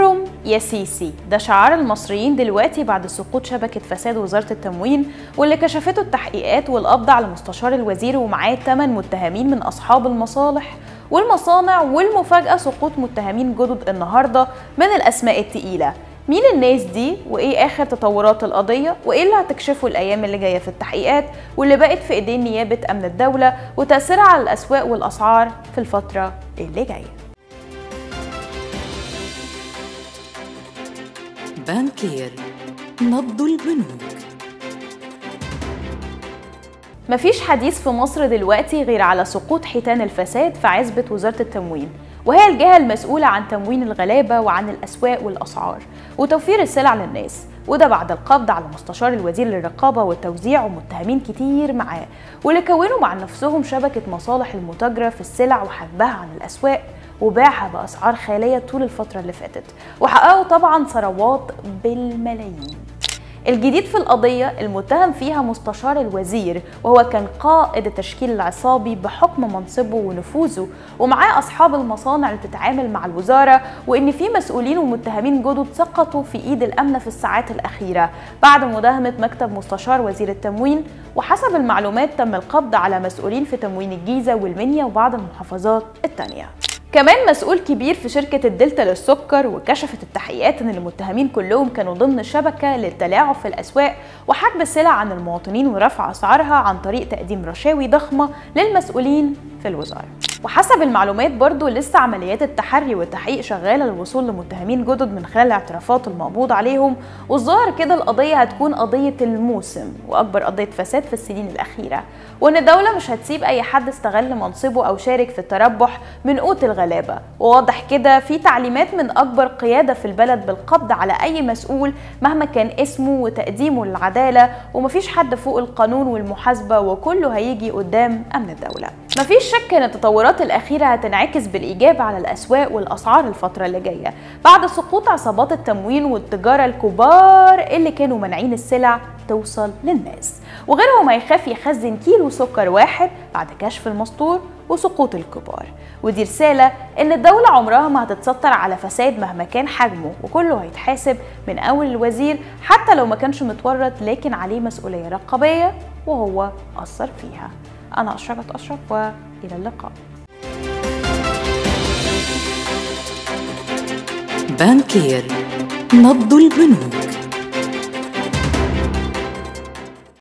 افرم يا سيسي ده شعار المصريين دلوقتي بعد سقوط شبكة فساد وزارة التموين واللي كشفته التحقيقات والقبض على مستشار الوزير ومعاه 8 متهمين من أصحاب المصالح والمصانع والمفاجأة سقوط متهمين جدد النهاردة من الأسماء التقيلة مين الناس دي وايه اخر تطورات القضيه وايه اللي هتكشفه الايام اللي جايه في التحقيقات واللي بقت في ايدين نيابه امن الدوله وتاثيرها على الاسواق والاسعار في الفتره اللي جايه بانكير نبض البنوك مفيش حديث في مصر دلوقتي غير على سقوط حيتان الفساد في عزبة وزارة التموين وهي الجهة المسؤولة عن تموين الغلابة وعن الأسواق والأسعار وتوفير السلع للناس وده بعد القبض على مستشار الوزير للرقابة والتوزيع ومتهمين كتير معاه واللي كونوا مع نفسهم شبكة مصالح المتاجرة في السلع وحجبها عن الأسواق وباعها بأسعار خيالية طول الفترة اللي فاتت وحققوا طبعا ثروات بالملايين الجديد في القضية المتهم فيها مستشار الوزير وهو كان قائد التشكيل العصابي بحكم منصبه ونفوذه ومعاه أصحاب المصانع اللي بتتعامل مع الوزارة وإن في مسؤولين ومتهمين جدد سقطوا في إيد الأمن في الساعات الأخيرة بعد مداهمة مكتب مستشار وزير التموين وحسب المعلومات تم القبض على مسؤولين في تموين الجيزة والمنيا وبعض المحافظات التانية كمان مسؤول كبير في شركة الدلتا للسكر وكشفت التحقيقات ان المتهمين كلهم كانوا ضمن شبكة للتلاعب في الأسواق وحجب السلع عن المواطنين ورفع أسعارها عن طريق تقديم رشاوي ضخمة للمسؤولين في الوزارة وحسب المعلومات برضو لسه عمليات التحري والتحقيق شغالة للوصول لمتهمين جدد من خلال الاعترافات المقبوض عليهم والظاهر كده القضية هتكون قضية الموسم وأكبر قضية فساد في السنين الأخيرة وإن الدولة مش هتسيب أي حد استغل منصبه أو شارك في التربح من قوت الغلابة وواضح كده في تعليمات من أكبر قيادة في البلد بالقبض على أي مسؤول مهما كان اسمه وتقديمه للعدالة ومفيش حد فوق القانون والمحاسبة وكله هيجي قدام أمن الدولة مفيش شك ان التطورات الاخيره هتنعكس بالايجاب على الاسواق والاسعار الفتره اللي جايه بعد سقوط عصابات التموين والتجاره الكبار اللي كانوا مانعين السلع توصل للناس وغيرهم هيخاف يخزن كيلو سكر واحد بعد كشف المسطور وسقوط الكبار ودي رسالة إن الدولة عمرها ما هتتستر على فساد مهما كان حجمه وكله هيتحاسب من أول الوزير حتى لو ما كانش متورط لكن عليه مسؤولية رقابية وهو أثر فيها أنا أشرفت أشرف وإلى اللقاء بانكير نبض البنوك